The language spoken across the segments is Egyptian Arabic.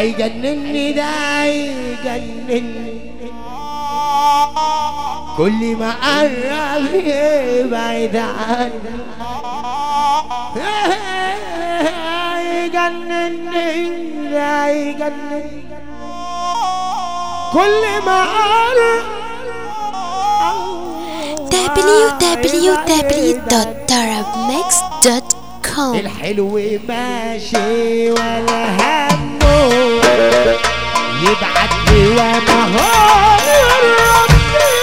هيجنني ده هيجنني كل ما قرب يبعد عني هيجنني ده هيجنني كل ما قرب www.tarabmix.com الحلو ماشي ولا همه يبعت لي وانا هرب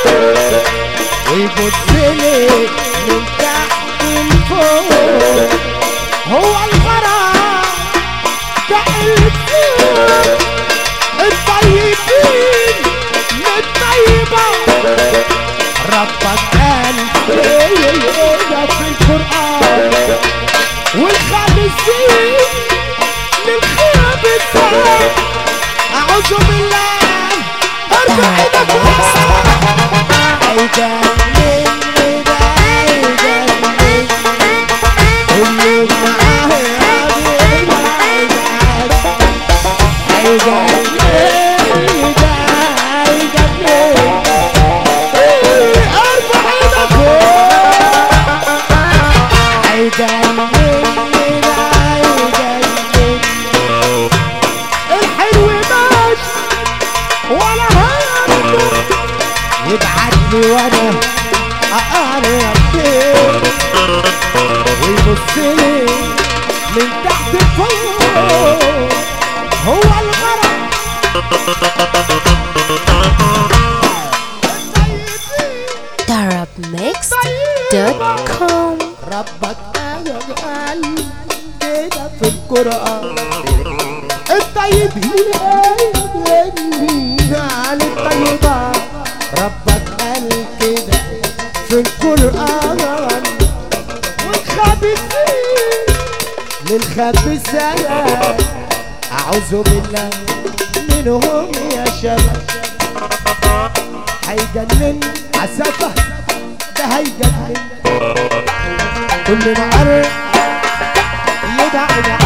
ويبص لي من تحت لفوق هو الغرام ده الفوق الطيبين من الطيبة ربك قال ده في القرآن والخامسين للخامسين أعوذ بالله ارفع ايدك هيجنن ده هيجنن اللي معاه راجل هيجنن هيجنن ده هيجنن ارفع ايدك هيجنن ده هيجنن الحلو ماشي ولا همه يبعت لي وانا اقرب ويبص لي من تحت فوق هو الغرق tarabmix.com ربك قال كده في القرآن الطيبين قال الطيبة ربك قال كده في القرآن والخابثين للخابثات أعوذ بالله منهم يا شباب هيجنن عسافة ده هيجنن كل ما قرب يبعد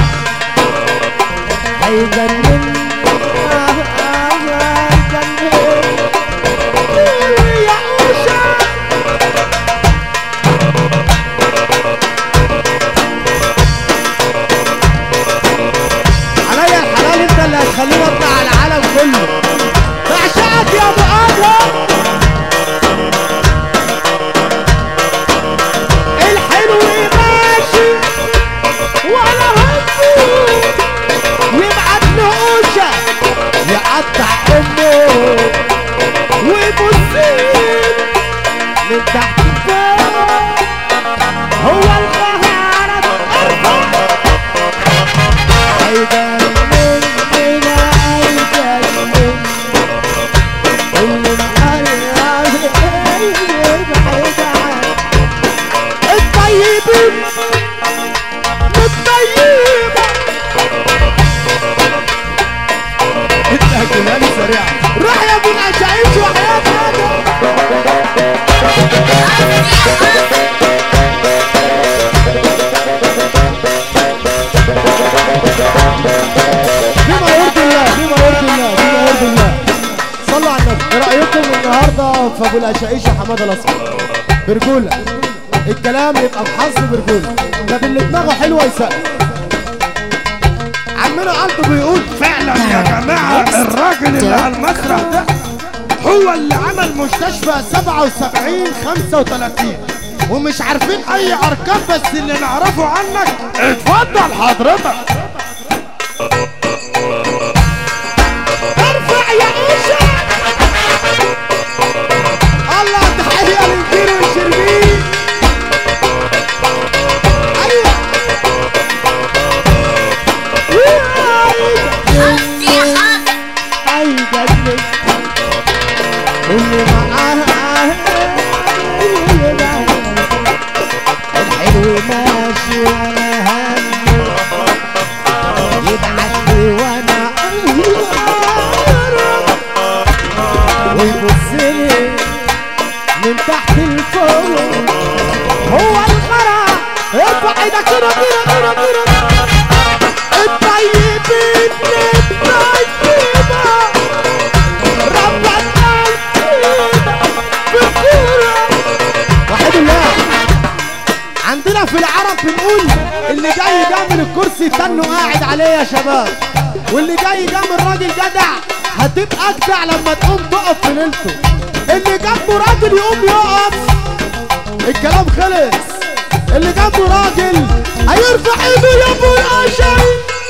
هيجنن آه، آه، هيجنن يا أوشا عليا الحلال انت اللي هتخليني اطلع على العالم كله بعشقك يا ابو ادهم الحلو ماشي ولا همه يبعت نقوشة يقطع امه ويبصين من تحت فوق هو القهارة ارفع هيجنن بنا هيجنن اللي مقرب هيبعد الطيبين الطيبة انت كلامي سريع روح يا ابو العشايش وحياة هذا بما يرضي الله بما يرضي الله بما يرضي الله صلوا على النبي ايه رايكم النهارده في ابو العشايش يا حماده الاصفر برجوله الكلام يبقى بحظ برجوله ده اللي دماغه حلوه يسقف عمنا عنده بيقول فعلا يا جماعة الراجل اللي على المسرح ده هو اللي عمل مستشفى 77 35 ومش عارفين اي ارقام بس اللي نعرفه عنك اتفضل حضرتك ارفع يا اوشا الله تحية للكير والشربين ايوه هيجنن اللي معاه الحلو ماشي ولا همه تستنوا قاعد عليه يا شباب واللي جاي جنب الراجل جدع هتبقى اجدع لما تقوم تقف في ليلته اللي جنبه راجل يقوم يقف الكلام خلص اللي جنبه راجل هيرفع ايده يا ابو الاشر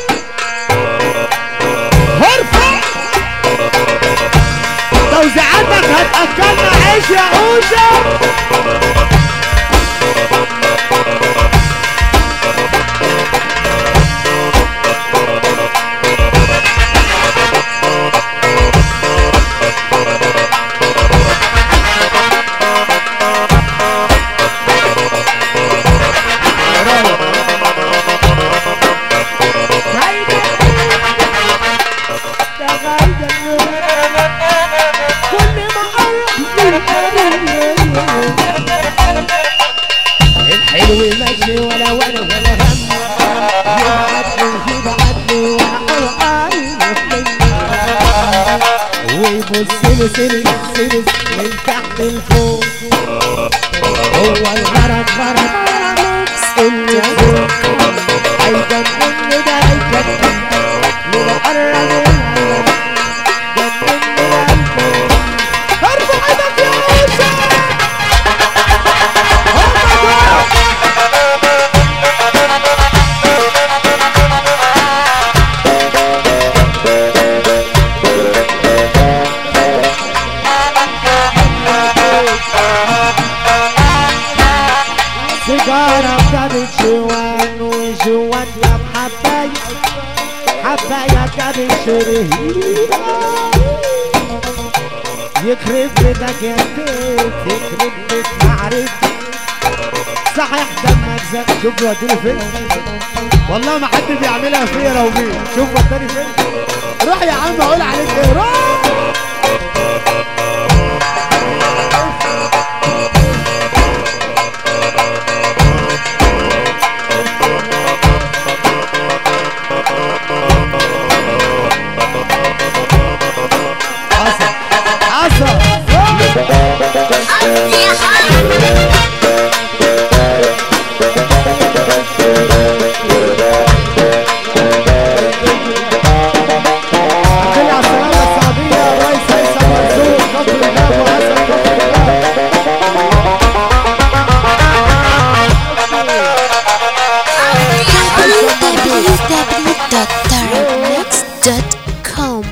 ارفع توزيعاتك هتاكلنا عيش يا اوشا الحلو ماشي ولا ولا ولا هم يبعتني يبعتني وانا ويبص لي سلس سلس من تحت لفوق هو الغرض غرض النزول هيجنني ده هيجنني لو قرب العالم جنني ارفع ايدك يا عيسى سيجارة جابت جوان وجوان جاب حباية حباية جابت شرهيرة يخرب بيتك يا بيت يخرب بيت معرفتي صحيح دمك زق شوف وديني فين والله ما حد بيعملها فيا لو مين شوف وداني فين روح يا عم اقول عليك ايه روح حصل حصل خلي على السلامة السعودية الرئيس هيثم مرزوق كفر الباب وحسن كفر الباب www.tarabnext.com